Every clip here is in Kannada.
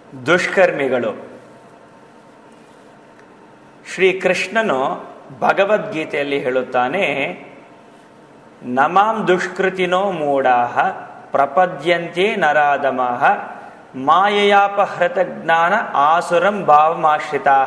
ದುಷ್ಕರ್ಮಿಗಳು ಶ್ರೀ ಕೃಷ್ಣನು ಭಗವದ್ಗೀತೆಯಲ್ಲಿ ಹೇಳುತ್ತಾನೆ ನಮಾಂ ದುಷ್ಕೃತಿನೋ ಮೂಢಾಹ ಪ್ರಪದ್ಯಂತೆ ನರಾಧಮಃ ಮಾಯಯಾಪಹೃತ ಜ್ಞಾನ ಆಸುರಂ ಭಾವಮಾಶ್ರಿತಾ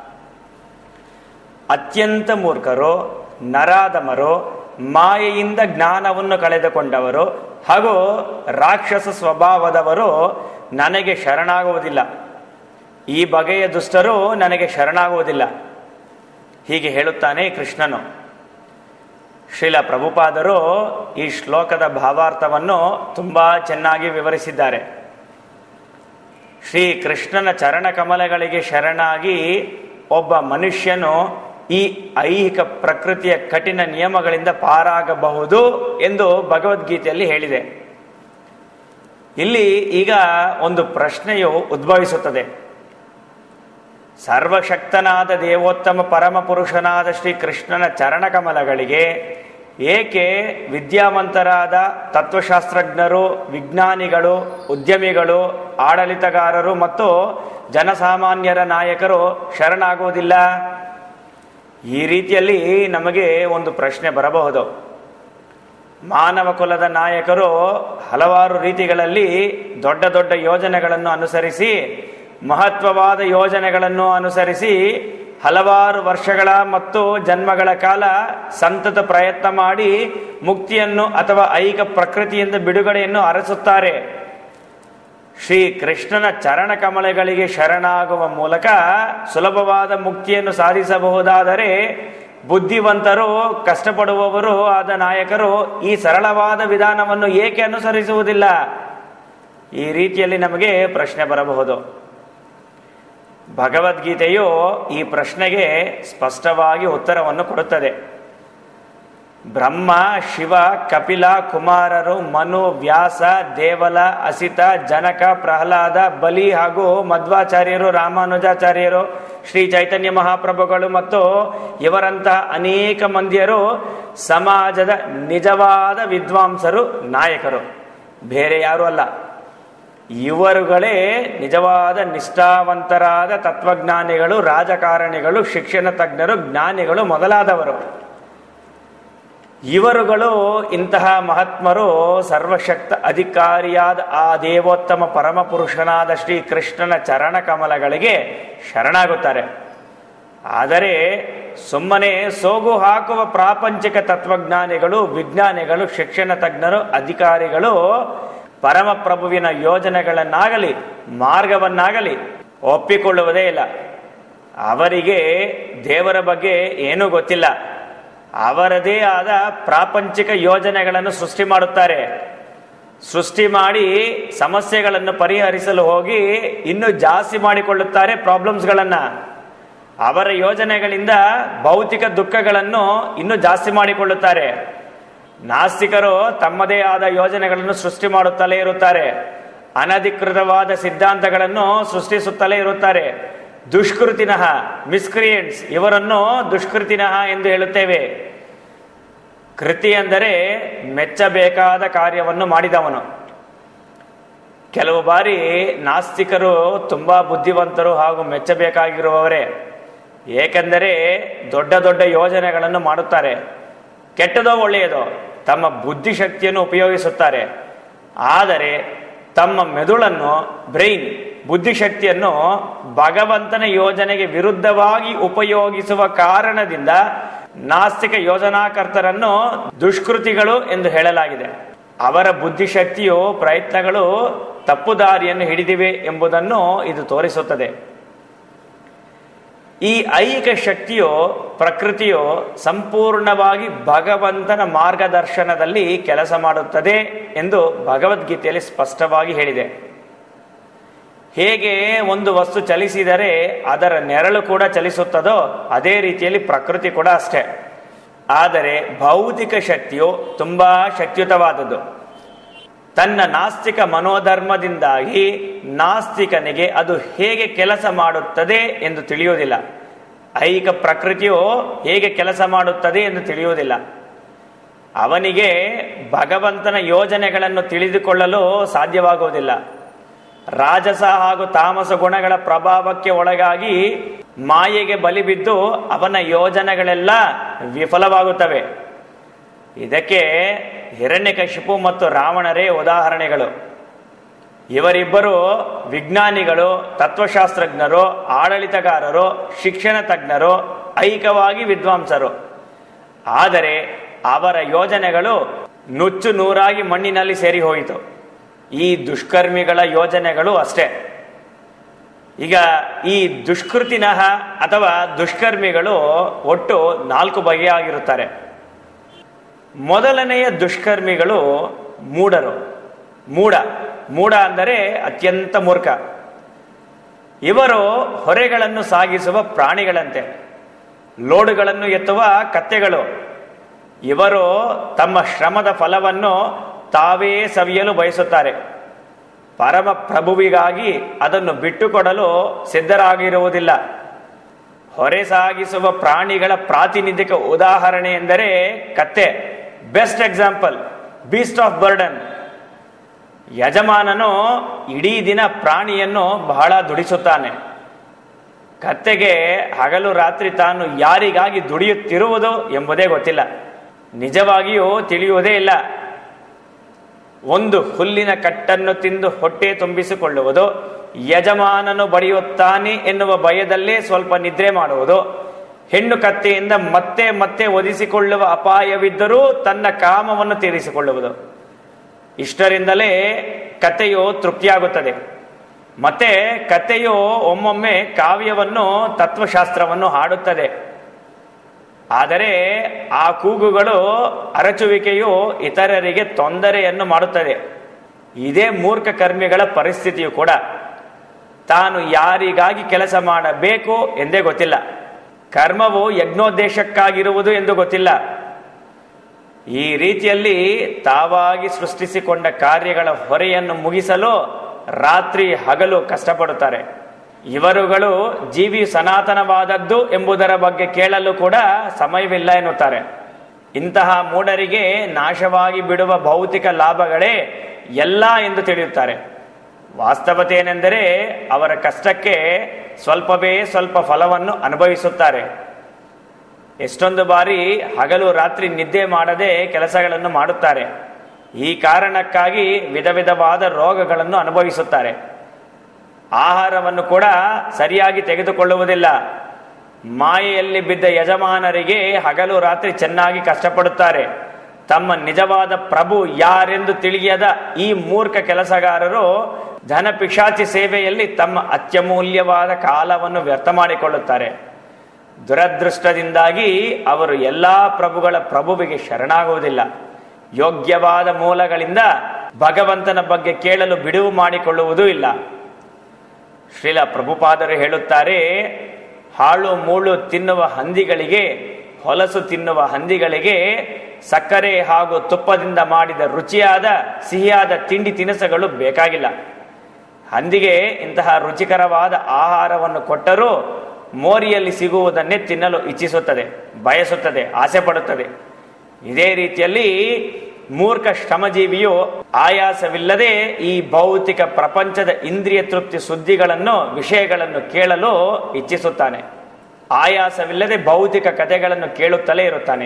ಅತ್ಯಂತ ಮೂರ್ಖರು ನರಾಧಮರು ಮಾಯೆಯಿಂದ ಜ್ಞಾನವನ್ನು ಕಳೆದುಕೊಂಡವರು ಹಾಗೂ ರಾಕ್ಷಸ ಸ್ವಭಾವದವರು ನನಗೆ ಶರಣಾಗುವುದಿಲ್ಲ ಈ ಬಗೆಯ ದುಷ್ಟರು ನನಗೆ ಶರಣಾಗುವುದಿಲ್ಲ ಹೀಗೆ ಹೇಳುತ್ತಾನೆ ಕೃಷ್ಣನು ಶ್ರೀಲ ಪ್ರಭುಪಾದರು ಈ ಶ್ಲೋಕದ ಭಾವಾರ್ಥವನ್ನು ತುಂಬಾ ಚೆನ್ನಾಗಿ ವಿವರಿಸಿದ್ದಾರೆ ಶ್ರೀ ಕೃಷ್ಣನ ಚರಣ ಕಮಲಗಳಿಗೆ ಶರಣಾಗಿ ಒಬ್ಬ ಮನುಷ್ಯನು ಈ ಐಹಿಕ ಪ್ರಕೃತಿಯ ಕಠಿಣ ನಿಯಮಗಳಿಂದ ಪಾರಾಗಬಹುದು ಎಂದು ಭಗವದ್ಗೀತೆಯಲ್ಲಿ ಹೇಳಿದೆ ಇಲ್ಲಿ ಈಗ ಒಂದು ಪ್ರಶ್ನೆಯು ಉದ್ಭವಿಸುತ್ತದೆ ಸರ್ವಶಕ್ತನಾದ ದೇವೋತ್ತಮ ಪರಮ ಪುರುಷನಾದ ಶ್ರೀ ಕೃಷ್ಣನ ಚರಣಕಮಲಗಳಿಗೆ ಏಕೆ ವಿದ್ಯಾವಂತರಾದ ತತ್ವಶಾಸ್ತ್ರಜ್ಞರು ವಿಜ್ಞಾನಿಗಳು ಉದ್ಯಮಿಗಳು ಆಡಳಿತಗಾರರು ಮತ್ತು ಜನಸಾಮಾನ್ಯರ ನಾಯಕರು ಶರಣಾಗುವುದಿಲ್ಲ ಈ ರೀತಿಯಲ್ಲಿ ನಮಗೆ ಒಂದು ಪ್ರಶ್ನೆ ಬರಬಹುದು ಮಾನವ ಕುಲದ ನಾಯಕರು ಹಲವಾರು ರೀತಿಗಳಲ್ಲಿ ದೊಡ್ಡ ದೊಡ್ಡ ಯೋಜನೆಗಳನ್ನು ಅನುಸರಿಸಿ ಮಹತ್ವವಾದ ಯೋಜನೆಗಳನ್ನು ಅನುಸರಿಸಿ ಹಲವಾರು ವರ್ಷಗಳ ಮತ್ತು ಜನ್ಮಗಳ ಕಾಲ ಸಂತತ ಪ್ರಯತ್ನ ಮಾಡಿ ಮುಕ್ತಿಯನ್ನು ಅಥವಾ ಐಕ ಪ್ರಕೃತಿಯಿಂದ ಬಿಡುಗಡೆಯನ್ನು ಅರಸುತ್ತಾರೆ ಶ್ರೀ ಕೃಷ್ಣನ ಚರಣ ಕಮಲಗಳಿಗೆ ಶರಣಾಗುವ ಮೂಲಕ ಸುಲಭವಾದ ಮುಕ್ತಿಯನ್ನು ಸಾಧಿಸಬಹುದಾದರೆ ಬುದ್ಧಿವಂತರು ಕಷ್ಟಪಡುವವರು ಆದ ನಾಯಕರು ಈ ಸರಳವಾದ ವಿಧಾನವನ್ನು ಏಕೆ ಅನುಸರಿಸುವುದಿಲ್ಲ ಈ ರೀತಿಯಲ್ಲಿ ನಮಗೆ ಪ್ರಶ್ನೆ ಬರಬಹುದು ಭಗವದ್ಗೀತೆಯು ಈ ಪ್ರಶ್ನೆಗೆ ಸ್ಪಷ್ಟವಾಗಿ ಉತ್ತರವನ್ನು ಕೊಡುತ್ತದೆ ಬ್ರಹ್ಮ ಶಿವ ಕಪಿಲ ಕುಮಾರರು ಮನು ವ್ಯಾಸ ದೇವಲ ಅಸಿತ ಜನಕ ಪ್ರಹ್ಲಾದ ಬಲಿ ಹಾಗೂ ಮಧ್ವಾಚಾರ್ಯರು ರಾಮಾನುಜಾಚಾರ್ಯರು ಶ್ರೀ ಚೈತನ್ಯ ಮಹಾಪ್ರಭುಗಳು ಮತ್ತು ಇವರಂತಹ ಅನೇಕ ಮಂದಿಯರು ಸಮಾಜದ ನಿಜವಾದ ವಿದ್ವಾಂಸರು ನಾಯಕರು ಬೇರೆ ಯಾರು ಅಲ್ಲ ಇವರುಗಳೇ ನಿಜವಾದ ನಿಷ್ಠಾವಂತರಾದ ತತ್ವಜ್ಞಾನಿಗಳು ರಾಜಕಾರಣಿಗಳು ಶಿಕ್ಷಣ ತಜ್ಞರು ಜ್ಞಾನಿಗಳು ಮೊದಲಾದವರು ಇವರುಗಳು ಇಂತಹ ಮಹಾತ್ಮರು ಸರ್ವಶಕ್ತ ಅಧಿಕಾರಿಯಾದ ಆ ದೇವೋತ್ತಮ ಪರಮ ಪುರುಷನಾದ ಶ್ರೀ ಕೃಷ್ಣನ ಚರಣ ಕಮಲಗಳಿಗೆ ಶರಣಾಗುತ್ತಾರೆ ಆದರೆ ಸುಮ್ಮನೆ ಸೋಗು ಹಾಕುವ ಪ್ರಾಪಂಚಿಕ ತತ್ವಜ್ಞಾನಿಗಳು ವಿಜ್ಞಾನಿಗಳು ಶಿಕ್ಷಣ ತಜ್ಞರು ಅಧಿಕಾರಿಗಳು ಪರಮಪ್ರಭುವಿನ ಯೋಜನೆಗಳನ್ನಾಗಲಿ ಮಾರ್ಗವನ್ನಾಗಲಿ ಒಪ್ಪಿಕೊಳ್ಳುವುದೇ ಇಲ್ಲ ಅವರಿಗೆ ದೇವರ ಬಗ್ಗೆ ಏನೂ ಗೊತ್ತಿಲ್ಲ ಅವರದೇ ಆದ ಪ್ರಾಪಂಚಿಕ ಯೋಜನೆಗಳನ್ನು ಸೃಷ್ಟಿ ಮಾಡುತ್ತಾರೆ ಸೃಷ್ಟಿ ಮಾಡಿ ಸಮಸ್ಯೆಗಳನ್ನು ಪರಿಹರಿಸಲು ಹೋಗಿ ಇನ್ನೂ ಜಾಸ್ತಿ ಮಾಡಿಕೊಳ್ಳುತ್ತಾರೆ ಪ್ರಾಬ್ಲಮ್ಸ್ಗಳನ್ನ ಅವರ ಯೋಜನೆಗಳಿಂದ ಭೌತಿಕ ದುಃಖಗಳನ್ನು ಇನ್ನೂ ಜಾಸ್ತಿ ಮಾಡಿಕೊಳ್ಳುತ್ತಾರೆ ನಾಸ್ತಿಕರು ತಮ್ಮದೇ ಆದ ಯೋಜನೆಗಳನ್ನು ಸೃಷ್ಟಿ ಮಾಡುತ್ತಲೇ ಇರುತ್ತಾರೆ ಅನಧಿಕೃತವಾದ ಸಿದ್ಧಾಂತಗಳನ್ನು ಸೃಷ್ಟಿಸುತ್ತಲೇ ಇರುತ್ತಾರೆ ದುಷ್ಕೃತಿನಃ ಮಿಸ್ಕ್ರಿಯೆಂಟ್ಸ್ ಇವರನ್ನು ದುಷ್ಕೃತಿನಃ ಎಂದು ಹೇಳುತ್ತೇವೆ ಕೃತಿ ಎಂದರೆ ಮೆಚ್ಚಬೇಕಾದ ಕಾರ್ಯವನ್ನು ಮಾಡಿದವನು ಕೆಲವು ಬಾರಿ ನಾಸ್ತಿಕರು ತುಂಬಾ ಬುದ್ಧಿವಂತರು ಹಾಗೂ ಮೆಚ್ಚಬೇಕಾಗಿರುವವರೇ ಏಕೆಂದರೆ ದೊಡ್ಡ ದೊಡ್ಡ ಯೋಜನೆಗಳನ್ನು ಮಾಡುತ್ತಾರೆ ಕೆಟ್ಟದೋ ಒಳ್ಳೆಯದೋ ತಮ್ಮ ಬುದ್ಧಿಶಕ್ತಿಯನ್ನು ಉಪಯೋಗಿಸುತ್ತಾರೆ ಆದರೆ ತಮ್ಮ ಮೆದುಳನ್ನು ಬ್ರೈನ್ ಬುದ್ಧಿಶಕ್ತಿಯನ್ನು ಭಗವಂತನ ಯೋಜನೆಗೆ ವಿರುದ್ಧವಾಗಿ ಉಪಯೋಗಿಸುವ ಕಾರಣದಿಂದ ನಾಸ್ತಿಕ ಯೋಜನಾಕರ್ತರನ್ನು ದುಷ್ಕೃತಿಗಳು ಎಂದು ಹೇಳಲಾಗಿದೆ ಅವರ ಬುದ್ಧಿಶಕ್ತಿಯು ಪ್ರಯತ್ನಗಳು ತಪ್ಪು ದಾರಿಯನ್ನು ಹಿಡಿದಿವೆ ಎಂಬುದನ್ನು ಇದು ತೋರಿಸುತ್ತದೆ ಈ ಐಹಿಕ ಶಕ್ತಿಯು ಪ್ರಕೃತಿಯು ಸಂಪೂರ್ಣವಾಗಿ ಭಗವಂತನ ಮಾರ್ಗದರ್ಶನದಲ್ಲಿ ಕೆಲಸ ಮಾಡುತ್ತದೆ ಎಂದು ಭಗವದ್ಗೀತೆಯಲ್ಲಿ ಸ್ಪಷ್ಟವಾಗಿ ಹೇಳಿದೆ ಹೇಗೆ ಒಂದು ವಸ್ತು ಚಲಿಸಿದರೆ ಅದರ ನೆರಳು ಕೂಡ ಚಲಿಸುತ್ತದೋ ಅದೇ ರೀತಿಯಲ್ಲಿ ಪ್ರಕೃತಿ ಕೂಡ ಅಷ್ಟೇ ಆದರೆ ಭೌತಿಕ ಶಕ್ತಿಯು ತುಂಬಾ ಶಕ್ತಿಯುತವಾದದ್ದು ತನ್ನ ನಾಸ್ತಿಕ ಮನೋಧರ್ಮದಿಂದಾಗಿ ನಾಸ್ತಿಕನಿಗೆ ಅದು ಹೇಗೆ ಕೆಲಸ ಮಾಡುತ್ತದೆ ಎಂದು ತಿಳಿಯುವುದಿಲ್ಲ ಐಹಿಕ ಪ್ರಕೃತಿಯು ಹೇಗೆ ಕೆಲಸ ಮಾಡುತ್ತದೆ ಎಂದು ತಿಳಿಯುವುದಿಲ್ಲ ಅವನಿಗೆ ಭಗವಂತನ ಯೋಜನೆಗಳನ್ನು ತಿಳಿದುಕೊಳ್ಳಲು ಸಾಧ್ಯವಾಗುವುದಿಲ್ಲ ರಾಜಸ ಹಾಗೂ ತಾಮಸ ಗುಣಗಳ ಪ್ರಭಾವಕ್ಕೆ ಒಳಗಾಗಿ ಮಾಯೆಗೆ ಬಲಿ ಬಿದ್ದು ಅವನ ಯೋಜನೆಗಳೆಲ್ಲ ವಿಫಲವಾಗುತ್ತವೆ ಇದಕ್ಕೆ ಹಿರಣ್ಯಕಶಿಪು ಮತ್ತು ರಾವಣರೇ ಉದಾಹರಣೆಗಳು ಇವರಿಬ್ಬರು ವಿಜ್ಞಾನಿಗಳು ತತ್ವಶಾಸ್ತ್ರಜ್ಞರು ಆಡಳಿತಗಾರರು ಶಿಕ್ಷಣ ತಜ್ಞರು ಐಕವಾಗಿ ವಿದ್ವಾಂಸರು ಆದರೆ ಅವರ ಯೋಜನೆಗಳು ನುಚ್ಚು ನೂರಾಗಿ ಮಣ್ಣಿನಲ್ಲಿ ಸೇರಿ ಹೋಯಿತು ಈ ದುಷ್ಕರ್ಮಿಗಳ ಯೋಜನೆಗಳು ಅಷ್ಟೇ ಈಗ ಈ ದುಷ್ಕೃತಿನಃ ಅಥವಾ ದುಷ್ಕರ್ಮಿಗಳು ಒಟ್ಟು ನಾಲ್ಕು ಬಗೆಯಾಗಿರುತ್ತಾರೆ ಮೊದಲನೆಯ ದುಷ್ಕರ್ಮಿಗಳು ಮೂಢರು ಮೂಢ ಮೂಢ ಅಂದರೆ ಅತ್ಯಂತ ಮೂರ್ಖ ಇವರು ಹೊರೆಗಳನ್ನು ಸಾಗಿಸುವ ಪ್ರಾಣಿಗಳಂತೆ ಲೋಡುಗಳನ್ನು ಎತ್ತುವ ಕತ್ತೆಗಳು ಇವರು ತಮ್ಮ ಶ್ರಮದ ಫಲವನ್ನು ತಾವೇ ಸವಿಯಲು ಬಯಸುತ್ತಾರೆ ಪರಮ ಪ್ರಭುವಿಗಾಗಿ ಅದನ್ನು ಬಿಟ್ಟುಕೊಡಲು ಸಿದ್ಧರಾಗಿರುವುದಿಲ್ಲ ಹೊರೆ ಸಾಗಿಸುವ ಪ್ರಾಣಿಗಳ ಪ್ರಾತಿನಿಧಿಕ ಉದಾಹರಣೆ ಎಂದರೆ ಕತ್ತೆ best example beast of burden ಯಜಮಾನನು ಇಡೀ ದಿನ ಪ್ರಾಣಿಯನ್ನು ಬಹಳ ದುಡಿಸುತ್ತಾನೆ ಕತ್ತೆಗೆ ಹಗಲು ರಾತ್ರಿ ತಾನು ಯಾರಿಗಾಗಿ ದುಡಿಯುತ್ತಿರುವುದು ಎಂಬುದೇ ಗೊತ್ತಿಲ್ಲ ನಿಜವಾಗಿಯೂ ತಿಳಿಯುವುದೇ ಇಲ್ಲ ಒಂದು ಹುಲ್ಲಿನ ಕಟ್ಟನ್ನು ತಿಂದು ಹೊಟ್ಟೆ ತುಂಬಿಸಿಕೊಳ್ಳುವುದು ಯಜಮಾನನು ಬಡಿಯುತ್ತಾನೆ ಎನ್ನುವ ಭಯದಲ್ಲೇ ಸ್ವಲ್ಪ ನಿದ್ರೆ ಮಾಡುವುದು ಹೆಣ್ಣು ಕತ್ತೆಯಿಂದ ಮತ್ತೆ ಮತ್ತೆ ಒದಿಸಿಕೊಳ್ಳುವ ಅಪಾಯವಿದ್ದರೂ ತನ್ನ ಕಾಮವನ್ನು ತೀರಿಸಿಕೊಳ್ಳುವುದು ಇಷ್ಟರಿಂದಲೇ ಕಥೆಯು ತೃಪ್ತಿಯಾಗುತ್ತದೆ ಮತ್ತೆ ಕಥೆಯು ಒಮ್ಮೊಮ್ಮೆ ಕಾವ್ಯವನ್ನು ತತ್ವಶಾಸ್ತ್ರವನ್ನು ಹಾಡುತ್ತದೆ ಆದರೆ ಆ ಕೂಗುಗಳು ಅರಚುವಿಕೆಯು ಇತರರಿಗೆ ತೊಂದರೆಯನ್ನು ಮಾಡುತ್ತದೆ ಇದೇ ಮೂರ್ಖ ಕರ್ಮಿಗಳ ಪರಿಸ್ಥಿತಿಯು ಕೂಡ ತಾನು ಯಾರಿಗಾಗಿ ಕೆಲಸ ಮಾಡಬೇಕು ಎಂದೇ ಗೊತ್ತಿಲ್ಲ ಕರ್ಮವು ಯಜ್ಞೋದ್ದೇಶಕ್ಕಾಗಿರುವುದು ಎಂದು ಗೊತ್ತಿಲ್ಲ ಈ ರೀತಿಯಲ್ಲಿ ತಾವಾಗಿ ಸೃಷ್ಟಿಸಿಕೊಂಡ ಕಾರ್ಯಗಳ ಹೊರೆಯನ್ನು ಮುಗಿಸಲು ರಾತ್ರಿ ಹಗಲು ಕಷ್ಟಪಡುತ್ತಾರೆ ಇವರುಗಳು ಜೀವಿ ಸನಾತನವಾದದ್ದು ಎಂಬುದರ ಬಗ್ಗೆ ಕೇಳಲು ಕೂಡ ಸಮಯವಿಲ್ಲ ಎನ್ನುತ್ತಾರೆ ಇಂತಹ ಮೂಢರಿಗೆ ನಾಶವಾಗಿ ಬಿಡುವ ಭೌತಿಕ ಲಾಭಗಳೇ ಎಲ್ಲ ಎಂದು ತಿಳಿಯುತ್ತಾರೆ ವಾಸ್ತವತೆ ಏನೆಂದರೆ ಅವರ ಕಷ್ಟಕ್ಕೆ ಸ್ವಲ್ಪವೇ ಸ್ವಲ್ಪ ಫಲವನ್ನು ಅನುಭವಿಸುತ್ತಾರೆ ಎಷ್ಟೊಂದು ಬಾರಿ ಹಗಲು ರಾತ್ರಿ ನಿದ್ದೆ ಮಾಡದೆ ಕೆಲಸಗಳನ್ನು ಮಾಡುತ್ತಾರೆ ಈ ಕಾರಣಕ್ಕಾಗಿ ವಿಧ ವಿಧವಾದ ರೋಗಗಳನ್ನು ಅನುಭವಿಸುತ್ತಾರೆ ಆಹಾರವನ್ನು ಕೂಡ ಸರಿಯಾಗಿ ತೆಗೆದುಕೊಳ್ಳುವುದಿಲ್ಲ ಮಾಯೆಯಲ್ಲಿ ಬಿದ್ದ ಯಜಮಾನರಿಗೆ ಹಗಲು ರಾತ್ರಿ ಚೆನ್ನಾಗಿ ಕಷ್ಟಪಡುತ್ತಾರೆ ತಮ್ಮ ನಿಜವಾದ ಪ್ರಭು ಯಾರೆಂದು ತಿಳಿಯದ ಈ ಮೂರ್ಖ ಕೆಲಸಗಾರರು ಧನ ಪಿಶಾಚಿ ಸೇವೆಯಲ್ಲಿ ತಮ್ಮ ಅತ್ಯಮೂಲ್ಯವಾದ ಕಾಲವನ್ನು ವ್ಯರ್ಥ ಮಾಡಿಕೊಳ್ಳುತ್ತಾರೆ ದುರದೃಷ್ಟದಿಂದಾಗಿ ಅವರು ಎಲ್ಲಾ ಪ್ರಭುಗಳ ಪ್ರಭುವಿಗೆ ಶರಣಾಗುವುದಿಲ್ಲ ಯೋಗ್ಯವಾದ ಮೂಲಗಳಿಂದ ಭಗವಂತನ ಬಗ್ಗೆ ಕೇಳಲು ಬಿಡುವು ಮಾಡಿಕೊಳ್ಳುವುದೂ ಇಲ್ಲ ಶ್ರೀಲ ಪ್ರಭುಪಾದರು ಹೇಳುತ್ತಾರೆ ಹಾಳು ಮೂಳು ತಿನ್ನುವ ಹಂದಿಗಳಿಗೆ ಹೊಲಸು ತಿನ್ನುವ ಹಂದಿಗಳಿಗೆ ಸಕ್ಕರೆ ಹಾಗೂ ತುಪ್ಪದಿಂದ ಮಾಡಿದ ರುಚಿಯಾದ ಸಿಹಿಯಾದ ತಿಂಡಿ ತಿನಿಸುಗಳು ಬೇಕಾಗಿಲ್ಲ ಹಂದಿಗೆ ಇಂತಹ ರುಚಿಕರವಾದ ಆಹಾರವನ್ನು ಕೊಟ್ಟರೂ ಮೋರಿಯಲ್ಲಿ ಸಿಗುವುದನ್ನೇ ತಿನ್ನಲು ಇಚ್ಛಿಸುತ್ತದೆ ಬಯಸುತ್ತದೆ ಆಸೆ ಪಡುತ್ತದೆ ಇದೇ ರೀತಿಯಲ್ಲಿ ಮೂರ್ಖ ಶ್ರಮಜೀವಿಯು ಆಯಾಸವಿಲ್ಲದೆ ಈ ಭೌತಿಕ ಪ್ರಪಂಚದ ಇಂದ್ರಿಯ ತೃಪ್ತಿ ಸುದ್ದಿಗಳನ್ನು ವಿಷಯಗಳನ್ನು ಕೇಳಲು ಇಚ್ಛಿಸುತ್ತಾನೆ ಆಯಾಸವಿಲ್ಲದೆ ಭೌತಿಕ ಕಥೆಗಳನ್ನು ಕೇಳುತ್ತಲೇ ಇರುತ್ತಾನೆ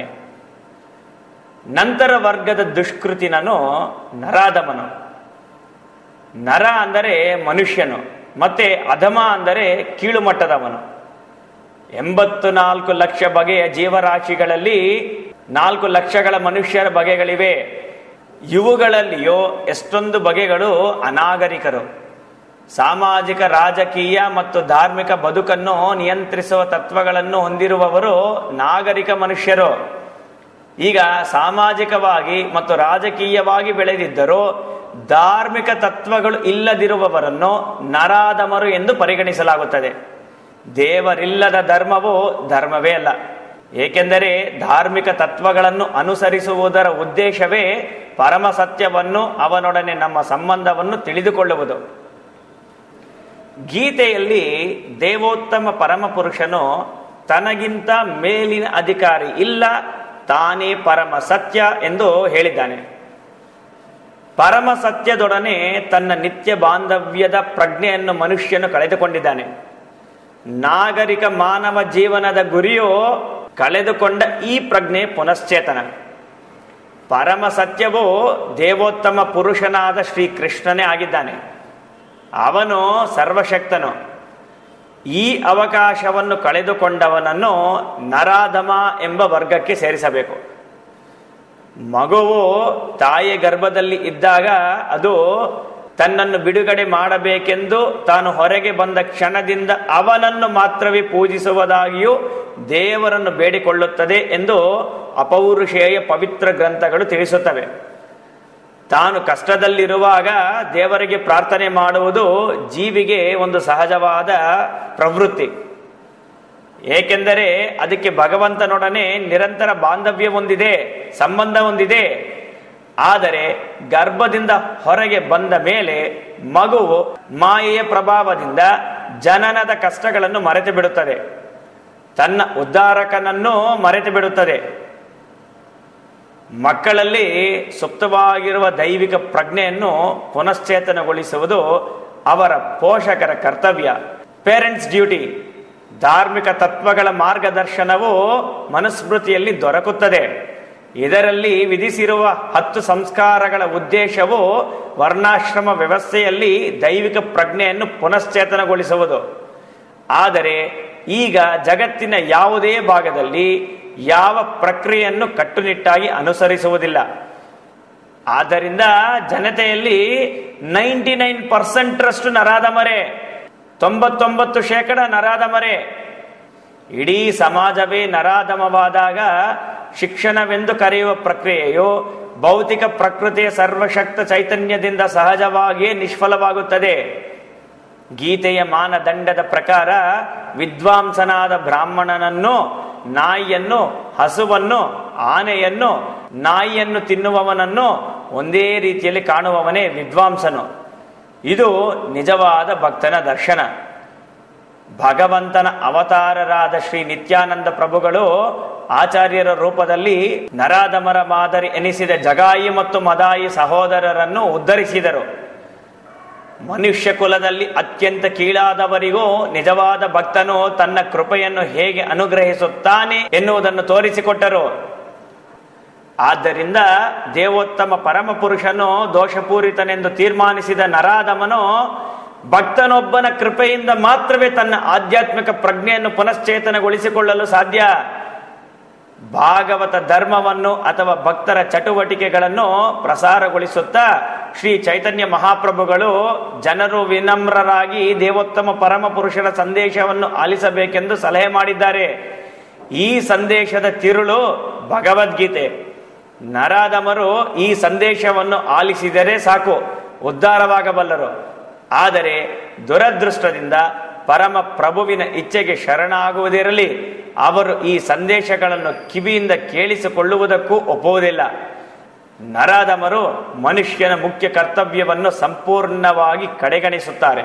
ನಂತರ ವರ್ಗದ ದುಷ್ಕೃತಿನನು ನರಾಧಮನು ನರ ಅಂದರೆ ಮನುಷ್ಯನು ಮತ್ತೆ ಅಧಮ ಅಂದರೆ ಕೀಳು ಮಟ್ಟದವನು ಎಂಬತ್ತು ನಾಲ್ಕು ಲಕ್ಷ ಬಗೆಯ ಜೀವರಾಶಿಗಳಲ್ಲಿ ನಾಲ್ಕು ಲಕ್ಷಗಳ ಮನುಷ್ಯರ ಬಗೆಗಳಿವೆ ಇವುಗಳಲ್ಲಿಯೂ ಎಷ್ಟೊಂದು ಬಗೆಗಳು ಅನಾಗರಿಕರು ಸಾಮಾಜಿಕ ರಾಜಕೀಯ ಮತ್ತು ಧಾರ್ಮಿಕ ಬದುಕನ್ನು ನಿಯಂತ್ರಿಸುವ ತತ್ವಗಳನ್ನು ಹೊಂದಿರುವವರು ನಾಗರಿಕ ಮನುಷ್ಯರು ಈಗ ಸಾಮಾಜಿಕವಾಗಿ ಮತ್ತು ರಾಜಕೀಯವಾಗಿ ಬೆಳೆದಿದ್ದರೂ ಧಾರ್ಮಿಕ ತತ್ವಗಳು ಇಲ್ಲದಿರುವವರನ್ನು ನರಾಧಮರು ಎಂದು ಪರಿಗಣಿಸಲಾಗುತ್ತದೆ ದೇವರಿಲ್ಲದ ಧರ್ಮವು ಧರ್ಮವೇ ಅಲ್ಲ ಏಕೆಂದರೆ ಧಾರ್ಮಿಕ ತತ್ವಗಳನ್ನು ಅನುಸರಿಸುವುದರ ಉದ್ದೇಶವೇ ಪರಮ ಸತ್ಯವನ್ನು ಅವನೊಡನೆ ನಮ್ಮ ಸಂಬಂಧವನ್ನು ತಿಳಿದುಕೊಳ್ಳುವುದು ಗೀತೆಯಲ್ಲಿ ದೇವೋತ್ತಮ ಪರಮ ಪುರುಷನು ತನಗಿಂತ ಮೇಲಿನ ಅಧಿಕಾರಿ ಇಲ್ಲ ತಾನೇ ಪರಮ ಸತ್ಯ ಎಂದು ಹೇಳಿದ್ದಾನೆ ಪರಮ ಸತ್ಯದೊಡನೆ ತನ್ನ ನಿತ್ಯ ಬಾಂಧವ್ಯದ ಪ್ರಜ್ಞೆಯನ್ನು ಮನುಷ್ಯನು ಕಳೆದುಕೊಂಡಿದ್ದಾನೆ ನಾಗರಿಕ ಮಾನವ ಜೀವನದ ಗುರಿಯು ಕಳೆದುಕೊಂಡ ಈ ಪ್ರಜ್ಞೆ ಪುನಶ್ಚೇತನ ಪರಮ ಸತ್ಯವು ದೇವೋತ್ತಮ ಪುರುಷನಾದ ಶ್ರೀಕೃಷ್ಣನೇ ಆಗಿದ್ದಾನೆ ಅವನು ಸರ್ವಶಕ್ತನು ಈ ಅವಕಾಶವನ್ನು ಕಳೆದುಕೊಂಡವನನ್ನು ನರಾಧಮ ಎಂಬ ವರ್ಗಕ್ಕೆ ಸೇರಿಸಬೇಕು ಮಗುವು ತಾಯಿಯ ಗರ್ಭದಲ್ಲಿ ಇದ್ದಾಗ ಅದು ತನ್ನನ್ನು ಬಿಡುಗಡೆ ಮಾಡಬೇಕೆಂದು ತಾನು ಹೊರಗೆ ಬಂದ ಕ್ಷಣದಿಂದ ಅವನನ್ನು ಮಾತ್ರವೇ ಪೂಜಿಸುವುದಾಗಿಯೂ ದೇವರನ್ನು ಬೇಡಿಕೊಳ್ಳುತ್ತದೆ ಎಂದು ಅಪೌರುಷೇಯ ಪವಿತ್ರ ಗ್ರಂಥಗಳು ತಿಳಿಸುತ್ತವೆ ತಾನು ಕಷ್ಟದಲ್ಲಿರುವಾಗ ದೇವರಿಗೆ ಪ್ರಾರ್ಥನೆ ಮಾಡುವುದು ಜೀವಿಗೆ ಒಂದು ಸಹಜವಾದ ಪ್ರವೃತ್ತಿ ಏಕೆಂದರೆ ಅದಕ್ಕೆ ಭಗವಂತನೊಡನೆ ನಿರಂತರ ಬಾಂಧವ್ಯ ಹೊಂದಿದೆ ಸಂಬಂಧ ಹೊಂದಿದೆ ಆದರೆ ಗರ್ಭದಿಂದ ಹೊರಗೆ ಬಂದ ಮೇಲೆ ಮಗುವು ಮಾಯೆಯ ಪ್ರಭಾವದಿಂದ ಜನನದ ಕಷ್ಟಗಳನ್ನು ಮರೆತು ಬಿಡುತ್ತದೆ ತನ್ನ ಉದ್ಧಾರಕನನ್ನು ಮರೆತು ಬಿಡುತ್ತದೆ ಮಕ್ಕಳಲ್ಲಿ ಸುಪ್ತವಾಗಿರುವ ದೈವಿಕ ಪ್ರಜ್ಞೆಯನ್ನು ಪುನಶ್ಚೇತನಗೊಳಿಸುವುದು ಅವರ ಪೋಷಕರ ಕರ್ತವ್ಯ ಪೇರೆಂಟ್ಸ್ ಡ್ಯೂಟಿ ಧಾರ್ಮಿಕ ತತ್ವಗಳ ಮಾರ್ಗದರ್ಶನವು ಮನುಸ್ಮೃತಿಯಲ್ಲಿ ದೊರಕುತ್ತದೆ ಇದರಲ್ಲಿ ವಿಧಿಸಿರುವ ಹತ್ತು ಸಂಸ್ಕಾರಗಳ ಉದ್ದೇಶವು ವರ್ಣಾಶ್ರಮ ವ್ಯವಸ್ಥೆಯಲ್ಲಿ ದೈವಿಕ ಪ್ರಜ್ಞೆಯನ್ನು ಪುನಶ್ಚೇತನಗೊಳಿಸುವುದು ಆದರೆ ಈಗ ಜಗತ್ತಿನ ಯಾವುದೇ ಭಾಗದಲ್ಲಿ ಯಾವ ಪ್ರಕ್ರಿಯೆಯನ್ನು ಕಟ್ಟುನಿಟ್ಟಾಗಿ ಅನುಸರಿಸುವುದಿಲ್ಲ ಆದ್ದರಿಂದ ಜನತೆಯಲ್ಲಿ ನೈಂಟಿ ನೈನ್ ಪರ್ಸೆಂಟ್ರಷ್ಟು ನರಾಧಮರೆ ತೊಂಬತ್ತೊಂಬತ್ತು ಶೇಕಡ ನರಾಧಮರೆ ಇಡೀ ಸಮಾಜವೇ ನರಾಧಮವಾದಾಗ ಶಿಕ್ಷಣವೆಂದು ಕರೆಯುವ ಪ್ರಕ್ರಿಯೆಯು ಭೌತಿಕ ಪ್ರಕೃತಿಯ ಸರ್ವಶಕ್ತ ಚೈತನ್ಯದಿಂದ ಸಹಜವಾಗಿಯೇ ನಿಷ್ಫಲವಾಗುತ್ತದೆ ಗೀತೆಯ ಮಾನದಂಡದ ಪ್ರಕಾರ ವಿದ್ವಾಂಸನಾದ ಬ್ರಾಹ್ಮಣನನ್ನು ನಾಯಿಯನ್ನು ಹಸುವನ್ನು ಆನೆಯನ್ನು ನಾಯಿಯನ್ನು ತಿನ್ನುವವನನ್ನು ಒಂದೇ ರೀತಿಯಲ್ಲಿ ಕಾಣುವವನೇ ವಿದ್ವಾಂಸನು ಇದು ನಿಜವಾದ ಭಕ್ತನ ದರ್ಶನ ಭಗವಂತನ ಅವತಾರರಾದ ಶ್ರೀ ನಿತ್ಯಾನಂದ ಪ್ರಭುಗಳು ಆಚಾರ್ಯರ ರೂಪದಲ್ಲಿ ನರಾಧಮರ ಮಾದರಿ ಎನಿಸಿದ ಜಗಾಯಿ ಮತ್ತು ಮದಾಯಿ ಸಹೋದರರನ್ನು ಉದ್ಧರಿಸಿದರು ಮನುಷ್ಯ ಕುಲದಲ್ಲಿ ಅತ್ಯಂತ ಕೀಳಾದವರಿಗೂ ನಿಜವಾದ ಭಕ್ತನು ತನ್ನ ಕೃಪೆಯನ್ನು ಹೇಗೆ ಅನುಗ್ರಹಿಸುತ್ತಾನೆ ಎನ್ನುವುದನ್ನು ತೋರಿಸಿಕೊಟ್ಟರು ಆದ್ದರಿಂದ ದೇವೋತ್ತಮ ಪರಮ ಪುರುಷನು ದೋಷಪೂರಿತನೆಂದು ತೀರ್ಮಾನಿಸಿದ ನರಾಧಮನು ಭಕ್ತನೊಬ್ಬನ ಕೃಪೆಯಿಂದ ಮಾತ್ರವೇ ತನ್ನ ಆಧ್ಯಾತ್ಮಿಕ ಪ್ರಜ್ಞೆಯನ್ನು ಪುನಶ್ಚೇತನಗೊಳಿಸಿಕೊಳ್ಳಲು ಸಾಧ್ಯ ಭಾಗವತ ಧರ್ಮವನ್ನು ಅಥವಾ ಭಕ್ತರ ಚಟುವಟಿಕೆಗಳನ್ನು ಪ್ರಸಾರಗೊಳಿಸುತ್ತಾ ಶ್ರೀ ಚೈತನ್ಯ ಮಹಾಪ್ರಭುಗಳು ಜನರು ವಿನಮ್ರರಾಗಿ ದೇವೋತ್ತಮ ಪರಮ ಪುರುಷರ ಸಂದೇಶವನ್ನು ಆಲಿಸಬೇಕೆಂದು ಸಲಹೆ ಮಾಡಿದ್ದಾರೆ ಈ ಸಂದೇಶದ ತಿರುಳು ಭಗವದ್ಗೀತೆ ನರಾಧಮರು ಈ ಸಂದೇಶವನ್ನು ಆಲಿಸಿದರೆ ಸಾಕು ಉದ್ಧಾರವಾಗಬಲ್ಲರು ಆದರೆ ದುರದೃಷ್ಟದಿಂದ ಪರಮ ಪ್ರಭುವಿನ ಇಚ್ಛೆಗೆ ಶರಣಾಗುವುದಿರಲಿ ಅವರು ಈ ಸಂದೇಶಗಳನ್ನು ಕಿವಿಯಿಂದ ಕೇಳಿಸಿಕೊಳ್ಳುವುದಕ್ಕೂ ಒಪ್ಪುವುದಿಲ್ಲ ನರಾಧಮರು ಮನುಷ್ಯನ ಮುಖ್ಯ ಕರ್ತವ್ಯವನ್ನು ಸಂಪೂರ್ಣವಾಗಿ ಕಡೆಗಣಿಸುತ್ತಾರೆ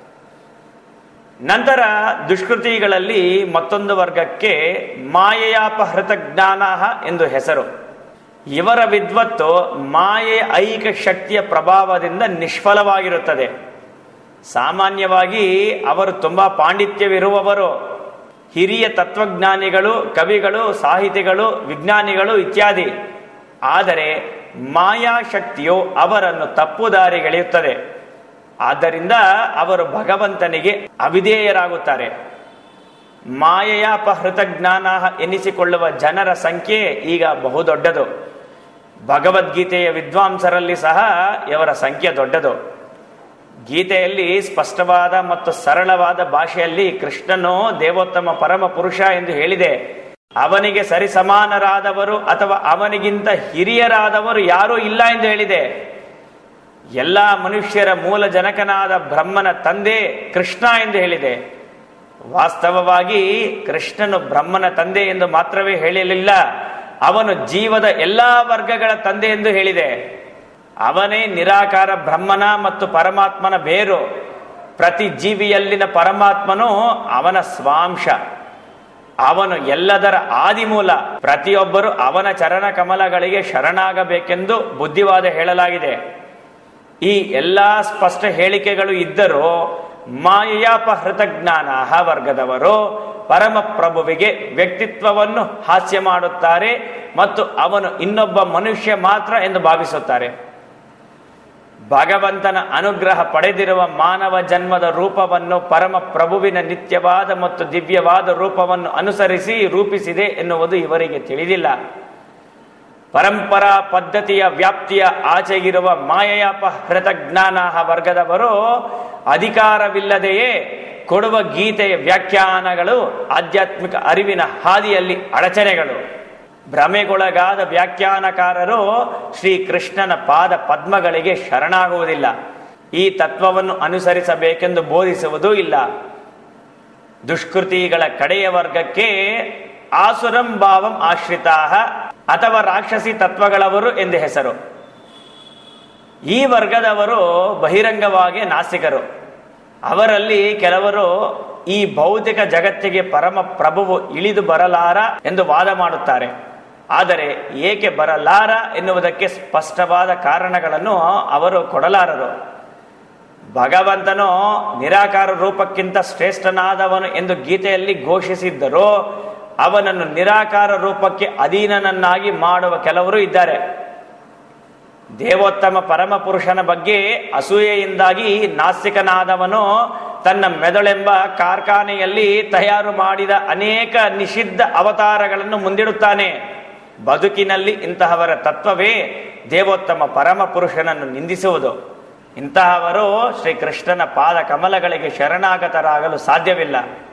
ನಂತರ ದುಷ್ಕೃತಿಗಳಲ್ಲಿ ಮತ್ತೊಂದು ವರ್ಗಕ್ಕೆ ಮಾಯೆಯಾಪಹೃತ ಜ್ಞಾನ ಎಂದು ಹೆಸರು ಇವರ ವಿದ್ವತ್ತು ಮಾಯೆಯ ಐಕ ಶಕ್ತಿಯ ಪ್ರಭಾವದಿಂದ ನಿಷ್ಫಲವಾಗಿರುತ್ತದೆ ಸಾಮಾನ್ಯವಾಗಿ ಅವರು ತುಂಬಾ ಪಾಂಡಿತ್ಯವಿರುವವರು ಹಿರಿಯ ತತ್ವಜ್ಞಾನಿಗಳು ಕವಿಗಳು ಸಾಹಿತಿಗಳು ವಿಜ್ಞಾನಿಗಳು ಇತ್ಯಾದಿ ಆದರೆ ಮಾಯಾಶಕ್ತಿಯು ಅವರನ್ನು ತಪ್ಪು ದಾರಿಗೆಳೆಯುತ್ತದೆ ಆದ್ದರಿಂದ ಅವರು ಭಗವಂತನಿಗೆ ಅವಿಧೇಯರಾಗುತ್ತಾರೆ ಮಾಯೆಯಾಪಹೃತ ಜ್ಞಾನ ಎನ್ನಿಸಿಕೊಳ್ಳುವ ಜನರ ಸಂಖ್ಯೆ ಈಗ ಬಹುದೊಡ್ಡದು ಭಗವದ್ಗೀತೆಯ ವಿದ್ವಾಂಸರಲ್ಲಿ ಸಹ ಇವರ ಸಂಖ್ಯೆ ದೊಡ್ಡದು ಗೀತೆಯಲ್ಲಿ ಸ್ಪಷ್ಟವಾದ ಮತ್ತು ಸರಳವಾದ ಭಾಷೆಯಲ್ಲಿ ಕೃಷ್ಣನು ದೇವೋತ್ತಮ ಪರಮ ಪುರುಷ ಎಂದು ಹೇಳಿದೆ ಅವನಿಗೆ ಸರಿಸಮಾನರಾದವರು ಅಥವಾ ಅವನಿಗಿಂತ ಹಿರಿಯರಾದವರು ಯಾರೂ ಇಲ್ಲ ಎಂದು ಹೇಳಿದೆ ಎಲ್ಲ ಮನುಷ್ಯರ ಮೂಲ ಜನಕನಾದ ಬ್ರಹ್ಮನ ತಂದೆ ಕೃಷ್ಣ ಎಂದು ಹೇಳಿದೆ ವಾಸ್ತವವಾಗಿ ಕೃಷ್ಣನು ಬ್ರಹ್ಮನ ತಂದೆ ಎಂದು ಮಾತ್ರವೇ ಹೇಳಲಿಲ್ಲ ಅವನು ಜೀವದ ಎಲ್ಲಾ ವರ್ಗಗಳ ತಂದೆ ಎಂದು ಹೇಳಿದೆ ಅವನೇ ನಿರಾಕಾರ ಬ್ರಹ್ಮನ ಮತ್ತು ಪರಮಾತ್ಮನ ಬೇರು ಪ್ರತಿ ಜೀವಿಯಲ್ಲಿನ ಪರಮಾತ್ಮನು ಅವನ ಸ್ವಾಂಶ ಅವನು ಎಲ್ಲದರ ಆದಿಮೂಲ ಪ್ರತಿಯೊಬ್ಬರು ಅವನ ಚರಣ ಕಮಲಗಳಿಗೆ ಶರಣಾಗಬೇಕೆಂದು ಬುದ್ಧಿವಾದ ಹೇಳಲಾಗಿದೆ ಈ ಎಲ್ಲಾ ಸ್ಪಷ್ಟ ಹೇಳಿಕೆಗಳು ಇದ್ದರೂ ಮಾಯಯಾಪಹೃತ ಜ್ಞಾನ ವರ್ಗದವರು ಪರಮಪ್ರಭುವಿಗೆ ವ್ಯಕ್ತಿತ್ವವನ್ನು ಹಾಸ್ಯ ಮಾಡುತ್ತಾರೆ ಮತ್ತು ಅವನು ಇನ್ನೊಬ್ಬ ಮನುಷ್ಯ ಮಾತ್ರ ಎಂದು ಭಾವಿಸುತ್ತಾರೆ ಭಗವಂತನ ಅನುಗ್ರಹ ಪಡೆದಿರುವ ಮಾನವ ಜನ್ಮದ ರೂಪವನ್ನು ಪರಮ ಪ್ರಭುವಿನ ನಿತ್ಯವಾದ ಮತ್ತು ದಿವ್ಯವಾದ ರೂಪವನ್ನು ಅನುಸರಿಸಿ ರೂಪಿಸಿದೆ ಎನ್ನುವುದು ಇವರಿಗೆ ತಿಳಿದಿಲ್ಲ ಪರಂಪರಾ ಪದ್ಧತಿಯ ವ್ಯಾಪ್ತಿಯ ಆಚೆಗಿರುವ ಮಾಯಯಾಪಹೃತ ಜ್ಞಾನ ವರ್ಗದವರು ಅಧಿಕಾರವಿಲ್ಲದೆಯೇ ಕೊಡುವ ಗೀತೆಯ ವ್ಯಾಖ್ಯಾನಗಳು ಆಧ್ಯಾತ್ಮಿಕ ಅರಿವಿನ ಹಾದಿಯಲ್ಲಿ ಅಡಚಣೆಗಳು ಭ್ರಮೆಗೊಳಗಾದ ವ್ಯಾಖ್ಯಾನಕಾರರು ಶ್ರೀಕೃಷ್ಣನ ಪಾದ ಪದ್ಮಗಳಿಗೆ ಶರಣಾಗುವುದಿಲ್ಲ ಈ ತತ್ವವನ್ನು ಅನುಸರಿಸಬೇಕೆಂದು ಬೋಧಿಸುವುದೂ ಇಲ್ಲ ದುಷ್ಕೃತಿಗಳ ಕಡೆಯ ವರ್ಗಕ್ಕೆ ಆಸುರಂ ಭಾವಂ ಆಶ್ರಿತಾ ಅಥವಾ ರಾಕ್ಷಸಿ ತತ್ವಗಳವರು ಎಂದು ಹೆಸರು ಈ ವರ್ಗದವರು ಬಹಿರಂಗವಾಗಿ ನಾಸ್ತಿಕರು ಅವರಲ್ಲಿ ಕೆಲವರು ಈ ಭೌತಿಕ ಜಗತ್ತಿಗೆ ಪರಮ ಪ್ರಭುವು ಇಳಿದು ಬರಲಾರ ಎಂದು ವಾದ ಮಾಡುತ್ತಾರೆ ಆದರೆ ಏಕೆ ಬರಲಾರ ಎನ್ನುವುದಕ್ಕೆ ಸ್ಪಷ್ಟವಾದ ಕಾರಣಗಳನ್ನು ಅವರು ಕೊಡಲಾರರು ಭಗವಂತನು ನಿರಾಕಾರ ರೂಪಕ್ಕಿಂತ ಶ್ರೇಷ್ಠನಾದವನು ಎಂದು ಗೀತೆಯಲ್ಲಿ ಘೋಷಿಸಿದ್ದರೂ ಅವನನ್ನು ನಿರಾಕಾರ ರೂಪಕ್ಕೆ ಅಧೀನನನ್ನಾಗಿ ಮಾಡುವ ಕೆಲವರು ಇದ್ದಾರೆ ದೇವೋತ್ತಮ ಪರಮ ಪುರುಷನ ಬಗ್ಗೆ ಅಸೂಯೆಯಿಂದಾಗಿ ನಾಸ್ತಿಕನಾದವನು ತನ್ನ ಮೆದುಳೆಂಬ ಕಾರ್ಖಾನೆಯಲ್ಲಿ ತಯಾರು ಮಾಡಿದ ಅನೇಕ ನಿಷಿದ್ಧ ಅವತಾರಗಳನ್ನು ಮುಂದಿಡುತ್ತಾನೆ ಬದುಕಿನಲ್ಲಿ ಇಂತಹವರ ತತ್ವವೇ ದೇವೋತ್ತಮ ಪರಮ ಪುರುಷನನ್ನು ನಿಂದಿಸುವುದು ಇಂತಹವರು ಶ್ರೀಕೃಷ್ಣನ ಪಾದ ಕಮಲಗಳಿಗೆ ಶರಣಾಗತರಾಗಲು ಸಾಧ್ಯವಿಲ್ಲ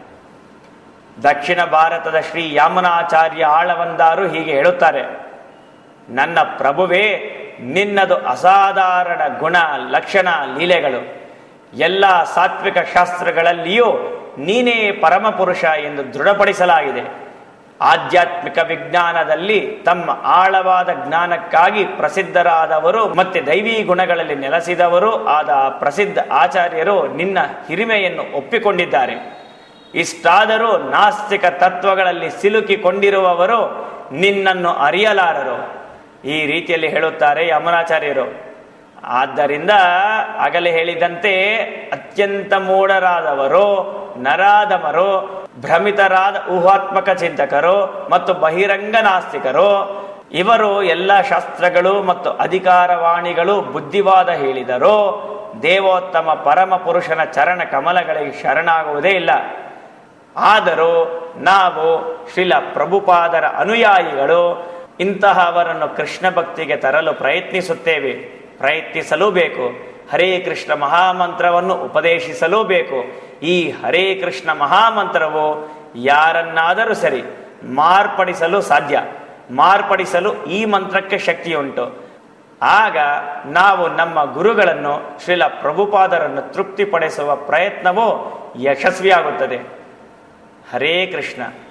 ದಕ್ಷಿಣ ಭಾರತದ ಶ್ರೀ ಯಾಮನಾಚಾರ್ಯ ಆಳವಂದಾರು ಹೀಗೆ ಹೇಳುತ್ತಾರೆ ನನ್ನ ಪ್ರಭುವೇ ನಿನ್ನದು ಅಸಾಧಾರಣ ಗುಣ ಲಕ್ಷಣ ಲೀಲೆಗಳು ಎಲ್ಲ ಸಾತ್ವಿಕ ಶಾಸ್ತ್ರಗಳಲ್ಲಿಯೂ ನೀನೇ ಪರಮಪುರುಷ ಎಂದು ದೃಢಪಡಿಸಲಾಗಿದೆ ಆಧ್ಯಾತ್ಮಿಕ ವಿಜ್ಞಾನದಲ್ಲಿ ತಮ್ಮ ಆಳವಾದ ಜ್ಞಾನಕ್ಕಾಗಿ ಪ್ರಸಿದ್ಧರಾದವರು ಮತ್ತೆ ದೈವಿ ಗುಣಗಳಲ್ಲಿ ನೆಲೆಸಿದವರು ಆದ ಪ್ರಸಿದ್ಧ ಆಚಾರ್ಯರು ನಿನ್ನ ಹಿರಿಮೆಯನ್ನು ಒಪ್ಪಿಕೊಂಡಿದ್ದಾರೆ ಇಷ್ಟಾದರೂ ನಾಸ್ತಿಕ ತತ್ವಗಳಲ್ಲಿ ಸಿಲುಕಿಕೊಂಡಿರುವವರು ನಿನ್ನನ್ನು ಅರಿಯಲಾರರು ಈ ರೀತಿಯಲ್ಲಿ ಹೇಳುತ್ತಾರೆ ಯಮುನಾಚಾರ್ಯರು ಆದ್ದರಿಂದ ಆಗಲೇ ಹೇಳಿದಂತೆ ಅತ್ಯಂತ ಮೂಢರಾದವರು ನರಾದಮರು ಭ್ರಮಿತರಾದ ಊಹಾತ್ಮಕ ಚಿಂತಕರು ಮತ್ತು ಬಹಿರಂಗ ನಾಸ್ತಿಕರು ಇವರು ಎಲ್ಲ ಶಾಸ್ತ್ರಗಳು ಮತ್ತು ಅಧಿಕಾರವಾಣಿಗಳು ಬುದ್ಧಿವಾದ ಹೇಳಿದರು ದೇವೋತ್ತಮ ಪರಮ ಪುರುಷನ ಚರಣ ಕಮಲಗಳಿಗೆ ಶರಣಾಗುವುದೇ ಇಲ್ಲ ಆದರೂ ನಾವು ಶ್ರೀಲ ಪ್ರಭುಪಾದರ ಅನುಯಾಯಿಗಳು ಇಂತಹವರನ್ನು ಕೃಷ್ಣ ಭಕ್ತಿಗೆ ತರಲು ಪ್ರಯತ್ನಿಸುತ್ತೇವೆ ಪ್ರಯತ್ನಿಸಲೂ ಬೇಕು ಹರೇ ಕೃಷ್ಣ ಮಹಾಮಂತ್ರವನ್ನು ಉಪದೇಶಿಸಲೂ ಬೇಕು ಈ ಹರೇ ಕೃಷ್ಣ ಮಹಾಮಂತ್ರವು ಯಾರನ್ನಾದರೂ ಸರಿ ಮಾರ್ಪಡಿಸಲು ಸಾಧ್ಯ ಮಾರ್ಪಡಿಸಲು ಈ ಮಂತ್ರಕ್ಕೆ ಶಕ್ತಿಯುಂಟು ಆಗ ನಾವು ನಮ್ಮ ಗುರುಗಳನ್ನು ಶ್ರೀಲ ಪ್ರಭುಪಾದರನ್ನು ತೃಪ್ತಿಪಡಿಸುವ ಪ್ರಯತ್ನವು ಯಶಸ್ವಿಯಾಗುತ್ತದೆ ಹರೇ ಕೃಷ್ಣ